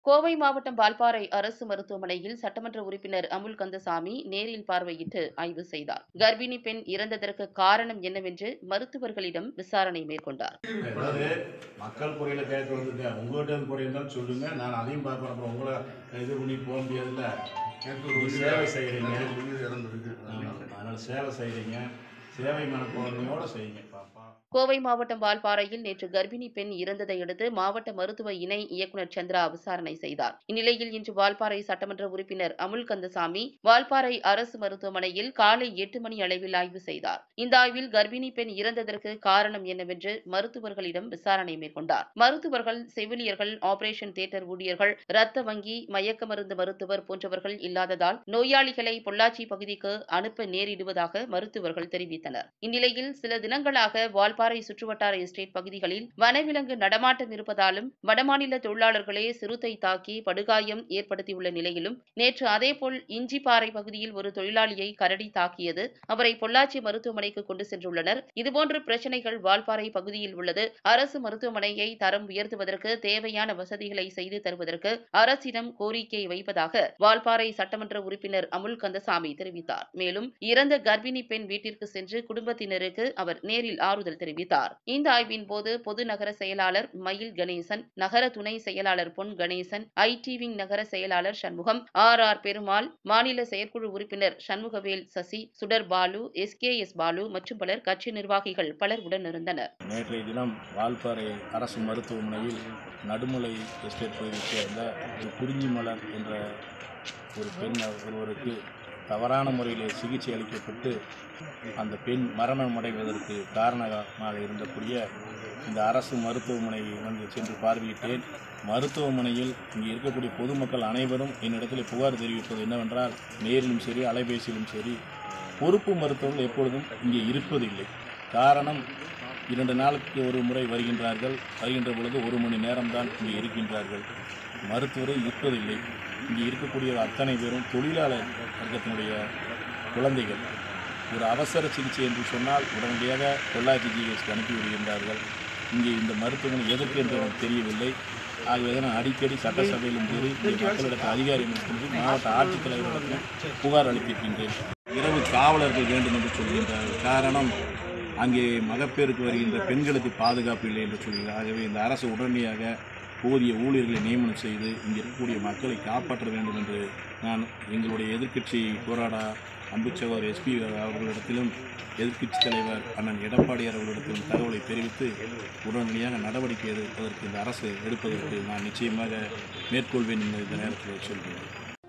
கோவை மாவட்டம் வால்பாறை அரசு மருத்துவமனையில் சட்டமன்ற உறுப்பினர் அமுல் கந்தசாமி நேரில் பார்வையிட்டு ஆய்வு செய்தார் கர்ப்பிணி பெண் இறந்ததற்கு காரணம் என்னவென்று மருத்துவர்களிடம் விசாரணை மேற்கொண்டார் அதாவது மக்கள் குறையில கேட்க வந்துட்டேன் உங்கள்கிட்ட இருந்து குறை இருந்தாலும் சொல்லுங்க நான் அதையும் பார்க்கணும் அப்புறம் உங்களை இது பண்ணி போக முடியாதுல்ல நீங்க சேவை செய்கிறீங்க அதனால சேவை செய்கிறீங்க சேவை மனப்பான்மையோட செய்யுங்க பாப்பா கோவை மாவட்டம் வால்பாறையில் நேற்று கர்ப்பிணி பெண் இறந்ததை அடுத்து மாவட்ட மருத்துவ இணை இயக்குநர் சந்திரா விசாரணை செய்தார் இந்நிலையில் இன்று வால்பாறை சட்டமன்ற உறுப்பினர் அமுல் கந்தசாமி வால்பாறை அரசு மருத்துவமனையில் காலை எட்டு மணி அளவில் ஆய்வு செய்தார் இந்த ஆய்வில் கர்ப்பிணி பெண் இறந்ததற்கு காரணம் என்னவென்று மருத்துவர்களிடம் விசாரணை மேற்கொண்டார் மருத்துவர்கள் செவிலியர்கள் ஆபரேஷன் தியேட்டர் ஊழியர்கள் இரத்த வங்கி மயக்க மருந்து மருத்துவர் போன்றவர்கள் இல்லாததால் நோயாளிகளை பொள்ளாச்சி பகுதிக்கு அனுப்ப நேரிடுவதாக மருத்துவர்கள் தெரிவித்தனர் இந்நிலையில் சில தினங்களாக வால்பாறை சுற்றுவட்டார எஸ்டேட் பகுதிகளில் வனவிலங்கு நடமாட்டம் இருப்பதாலும் வடமாநில தொழிலாளர்களே சிறுத்தை தாக்கி படுகாயம் ஏற்படுத்தியுள்ள நிலையிலும் நேற்று அதேபோல் இஞ்சிப்பாறை பகுதியில் ஒரு தொழிலாளியை கரடி தாக்கியது அவரை பொள்ளாச்சி மருத்துவமனைக்கு கொண்டு சென்றுள்ளனர் இதுபோன்ற பிரச்சனைகள் வால்பாறை பகுதியில் உள்ளது அரசு மருத்துவமனையை தரம் உயர்த்துவதற்கு தேவையான வசதிகளை செய்து தருவதற்கு அரசிடம் கோரிக்கை வைப்பதாக வால்பாறை சட்டமன்ற உறுப்பினர் அமுல் கந்தசாமி தெரிவித்தார் மேலும் இறந்த கர்ப்பிணி பெண் வீட்டிற்கு சென்று குடும்பத்தினருக்கு அவர் நேரில் ஆறுதல் தெரிவித்தார் இந்த ஆய்வின் போது பொது நகர செயலாளர் மயில் கணேசன் நகர துணை செயலாளர் பொன் கணேசன் ஐடி விங் நகர செயலாளர் சண்முகம் ஆர் ஆர் பெருமாள் மாநில செயற்குழு உறுப்பினர் Shanmugavel Sasi Sudar Balu S K S Balu மற்றும் பலர் கட்சி நிர்வாகிகள் பலர் உடனிருந்தனர் நேற்றைய தினம் வால்பாறை அரசு மருத்துவமனையில் நடுமலை எஸ்டேட் பகுதியைச் சேர்ந்த ஒரு குறிஞ்சி மலர் என்ற ஒரு பெண் ஒருவருக்கு தவறான முறையில் சிகிச்சை அளிக்கப்பட்டு அந்த பெண் மரணம் அடைவதற்கு காரணமாக இருந்தக்கூடிய இந்த அரசு மருத்துவமனையை வந்து சென்று பார்வையிட்டேன் மருத்துவமனையில் இங்கே இருக்கக்கூடிய பொதுமக்கள் அனைவரும் என்னிடத்தில் புகார் தெரிவிப்பது என்னவென்றால் நேரிலும் சரி அலைபேசியிலும் சரி பொறுப்பு மருத்துவர்கள் எப்பொழுதும் இங்கே இருப்பதில்லை காரணம் இரண்டு நாளுக்கு ஒரு முறை வருகின்றார்கள் வருகின்ற பொழுது ஒரு மணி நேரம்தான் இங்கே இருக்கின்றார்கள் மருத்துவரை இருப்பதில்லை இங்கே இருக்கக்கூடிய அத்தனை பேரும் தொழிலாளர் வர்க்கத்தினுடைய குழந்தைகள் ஒரு அவசர சிகிச்சை என்று சொன்னால் உடனடியாக பொள்ளாச்சி ஜிஹெச்க்கு அனுப்பி விடுகின்றார்கள் இங்கே இந்த மருத்துவமனை எதற்கு என்று எனக்கு தெரியவில்லை ஆகவே நான் அடிக்கடி சட்டசபையிலும் சரி இங்கே மக்களிடத்தில் அதிகாரிகளிடத்திலும் சரி, மாவட்ட ஆட்சித்தலைவரிடத்திலும் புகார் அளித்திருக்கின்றேன் இரவு காவலர்கள் வேண்டும் என்று சொல்கின்றார்கள் காரணம் அங்கே மகப்பேருக்கு வருகின்ற பெண்களுக்கு பாதுகாப்பு இல்லை என்று சொல்கிறார் ஆகவே இந்த அரசு உடனடியாக போதிய ஊழியர்களை நியமனம் செய்து இங்கே இருக்கக்கூடிய மக்களை காப்பாற்ற வேண்டும் என்று நான் எங்களுடைய எதிர்க்கட்சி போராடா அன்பு சகோதரர் எஸ்பி அவர்களிடத்திலும் எதிர்க்கட்சி தலைவர் அண்ணன் எடப்பாடியார் அவர்களிடத்திலும் தகவலை தெரிவித்து உடனடியாக நடவடிக்கை எடுப்பதற்கு இந்த அரசு எடுப்பதற்கு நான் நிச்சயமாக மேற்கொள்வேன் என்பதை இந்த நேரத்தில் சொல்கிறேன்